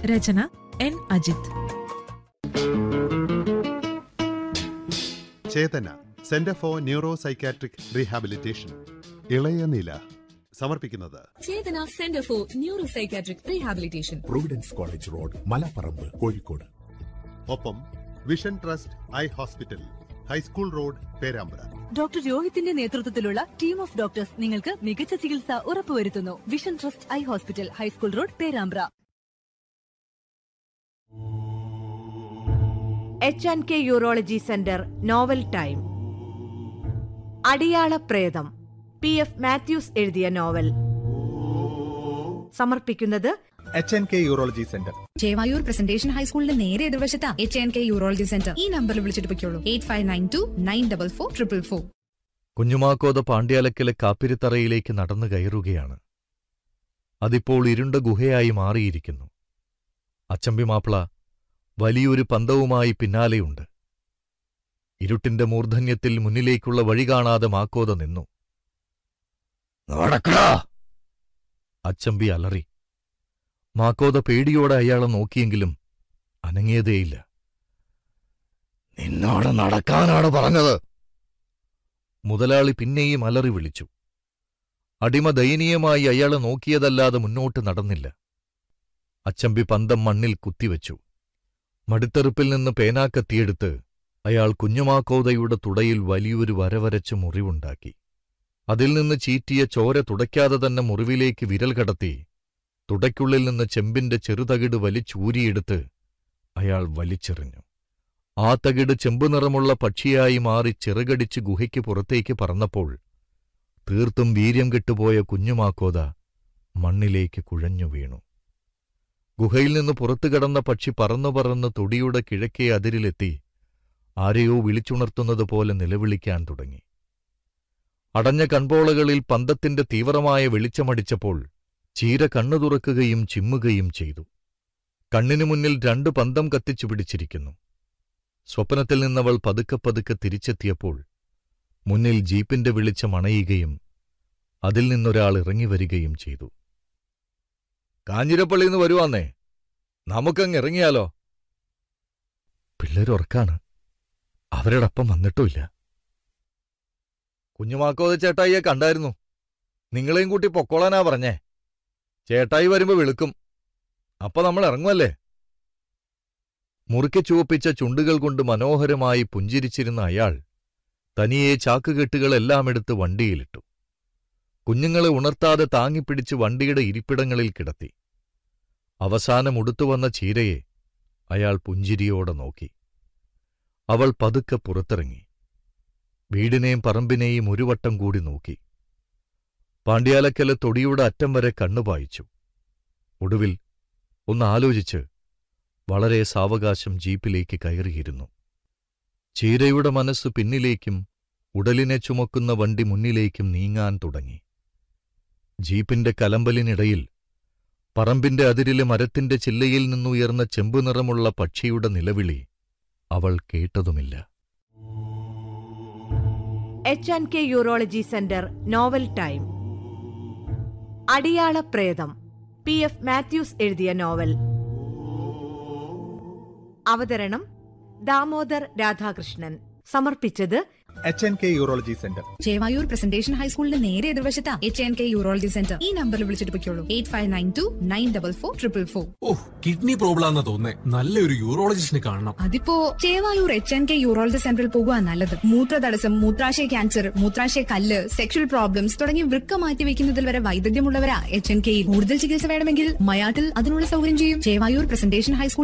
Rachana N Ajith Chetana centre for neuro psychiatric rehabilitation ഇളയ നില സമർപ്പിക്കുന്നത് Chetana centre for neuro psychiatric rehabilitation providence college road Malaparamba Kozhikode ഒപ്പം vision trust eye hospital high school road Perambra doctor രോഹിത്തിന്റെ നേതൃത്വത്തിലുള്ള team of doctors നിങ്ങൾക്ക് മികച്ച ചികിത്സ ഉറപ്പുവരുത്തുന്നു vision trust eye hospital high school road Perambra H and K urology centre novel time Adiyala Pretham P F Mathews എഴുതിയ novel സമർപ്പിക്കുന്നത് H N K urology centre Chevayur presentation ഹൈസ്കൂളിന്റെ നേരെ എതിർവശത്താ H N K urology centre ഈ നമ്പറിൽ വിളിച്ചിട്ട് പൊയ്ക്കോളൂ eight five nine two nine double four triple four Kunjumakkotha പാണ്ഡ്യാലക്കലെ കാപ്പിരിത്തറയിലേക്ക് നടന്നു കയറുകയാണ് അതിപ്പോൾ ഇരുണ്ട ഗുഹയായി മാറിയിരിക്കുന്നു അച്ചമ്പി മാപ്പിള വലിയൊരു പന്തവുമായി പിന്നാലെയുണ്ട് ഇരുട്ടിന്റെ മൂർധന്യത്തിൽ മുന്നിലേക്കുള്ള വഴി കാണാതെ മാക്കോത നിന്നു നടക്കടാ അച്ചമ്പി അലറി മാക്കോത പേടിയോടെ അയാളെ നോക്കിയെങ്കിലും അനങ്ങിയതേയില്ല നിന്നോട് നടക്കാനാണ് പറഞ്ഞത് മുതലാളി പിന്നെയും അലറി വിളിച്ചു അടിമ ദയനീയമായി അയാളെ നോക്കിയതല്ലാതെ മുന്നോട്ട് നടന്നില്ല അച്ചമ്പി പന്തം മണ്ണിൽ കുത്തിവെച്ചു മടിത്തെറുപ്പിൽ നിന്ന് പേനാക്കത്തിയെടുത്ത് അയാൾ കുഞ്ഞുമാക്കോതയുടെ തുടയിൽ വലിയൊരു വരവരച്ച് മുറിവുണ്ടാക്കി അതിൽ നിന്ന് ചീറ്റിയ ചോര തുടയ്ക്കാതെ തന്നെ മുറിവിലേക്ക് വിരൽ കടത്തി തുടയ്ക്കുള്ളിൽ നിന്ന് ചെമ്പിന്റെ ചെറുതകിട് വലിച്ചൂരിയെടുത്ത് അയാൾ വലിച്ചെറിഞ്ഞു ആ തകിട് ചെമ്പുനിറമുള്ള പക്ഷിയായി മാറി ചിറകടിച്ച് ഗുഹയ്ക്ക് പുറത്തേക്ക് പറന്നപ്പോൾ തീർത്തും വീര്യം കെട്ടുപോയ കുഞ്ഞുമാക്കോത മണ്ണിലേക്ക് കുഴഞ്ഞു വീണു ഗുഹയിൽ നിന്ന് പുറത്തു കടന്ന പക്ഷി പറന്നു പറന്ന് തൊടിയുടെ കിഴക്കേ അതിരിലെത്തി ആരെയോ വിളിച്ചുണർത്തുന്നതുപോലെ നിലവിളിക്കാൻ തുടങ്ങി അടഞ്ഞ കൺപോളകളിൽ പന്തത്തിന്റെ തീവ്രമായ വെളിച്ചമടിച്ചപ്പോൾ ചീര കണ്ണു തുറക്കുകയും ചിമ്മുകയും ചെയ്തു കണ്ണിനു മുന്നിൽ രണ്ട് പന്തം കത്തിച്ചു പിടിച്ചിരിക്കുന്നു സ്വപ്നത്തിൽ നിന്നവൾ പതുക്കെ പതുക്കെ തിരിച്ചെത്തിയപ്പോൾ മുന്നിൽ ജീപ്പിന്റെ വെളിച്ചം അണയുകയും അതിൽ നിന്നൊരാൾ ഇറങ്ങിവരികയും ചെയ്തു കാഞ്ഞിരപ്പള്ളിന്ന് വരുവാന്നേ നമുക്കങ്ങ് ഇറങ്ങിയാലോ പിള്ളേരുറക്കാണ് അവരുടെ അപ്പം വന്നിട്ടുമില്ല കുഞ്ഞുമാക്കോത ചേട്ടായിയെ കണ്ടായിരുന്നു നിങ്ങളെയും കൂട്ടി പൊക്കോളാനാ പറഞ്ഞേ ചേട്ടായി വരുമ്പോ വെളുക്കും അപ്പൊ നമ്മൾ ഇറങ്ങുമല്ലേ മുറുക്കി ചുവപ്പിച്ച ചുണ്ടുകൾ കൊണ്ട് മനോഹരമായി പുഞ്ചിരിച്ചിരുന്ന അയാൾ തനിയെ ചാക്കുകെട്ടുകളെല്ലാം എടുത്ത് വണ്ടിയിലിട്ടു കുഞ്ഞുങ്ങളെ ഉണർത്താതെ താങ്ങിപ്പിടിച്ച് വണ്ടിയുടെ ഇരിപ്പിടങ്ങളിൽ കിടത്തി അവസാനം ഉടുത്തുവന്ന ചീരയെ അയാൾ പുഞ്ചിരിയോടെ നോക്കി അവൾ പതുക്കെ പുറത്തിറങ്ങി വീടിനെയും പറമ്പിനെയും ഒരു വട്ടം കൂടി നോക്കി പാണ്ഡ്യാലക്കലെ തൊടിയുടെ അറ്റം വരെ കണ്ണുപായിച്ചു ഒടുവിൽ ഒന്ന് ആലോചിച്ച് വളരെ സാവകാശം ജീപ്പിലേക്ക് കയറിയിരുന്നു ചീരയുടെ മനസ്സ് പിന്നിലേക്കും ഉടലിനെ ചുമക്കുന്ന വണ്ടി മുന്നിലേക്കും നീങ്ങാൻ തുടങ്ങി ജീപ്പിന്റെ കലമ്പലിനിടയിൽ പറമ്പിന്റെ അതിരിലെ മരത്തിന്റെ ചില്ലയിൽ നിന്നുയർന്ന ചെമ്പുനിറമുള്ള പക്ഷിയുടെ നിലവിളി അവൾ കേട്ടതുമില്ല H and K urology centre novel time Adiyala Pretham P F Mathews എഴുതിയ നോവൽ അവതരണം ദാമോദർ രാധാകൃഷ്ണൻ സമർപ്പിച്ചത് H N K urology centre Chevayur presentation ഹൈസ്കൂളിന്റെ നേരെ എതിർവശത്താ H N K urology centre ഈ നമ്പറിൽ വിളിച്ചിട്ട് പൊയ്ക്കോളൂ eight five nine two nine double four triple four oh kidney problem ആണെന്ന് തോന്നേ നല്ലൊരു യൂറോളജിസ്റ്റിനെ കാണണം അതിപ്പോ Chevayur H N K urology സെന്ററിൽ പോകുക നല്ലത് മൂത്രതടസ്സം മൂത്രാശയ ക്യാൻസർ മൂത്രാശയ കല്ല് സെക്ഷൽ പ്രോബ്ലംസ് തുടങ്ങി വൃക്ക മാറ്റി വെക്കുന്നതിൽ വരെ വൈദഗ്ധ്യമുള്ളവരാ എച്ച് എൻ കെയിൽ കൂടുതൽ ചികിത്സ വേണമെങ്കിൽ മയാട്ടിൽ അതിനുള്ള സൗകര്യം ചെയ്യും ചേവായൂർ പ്രസന്റേഷൻ ഹൈസ്കൂൾ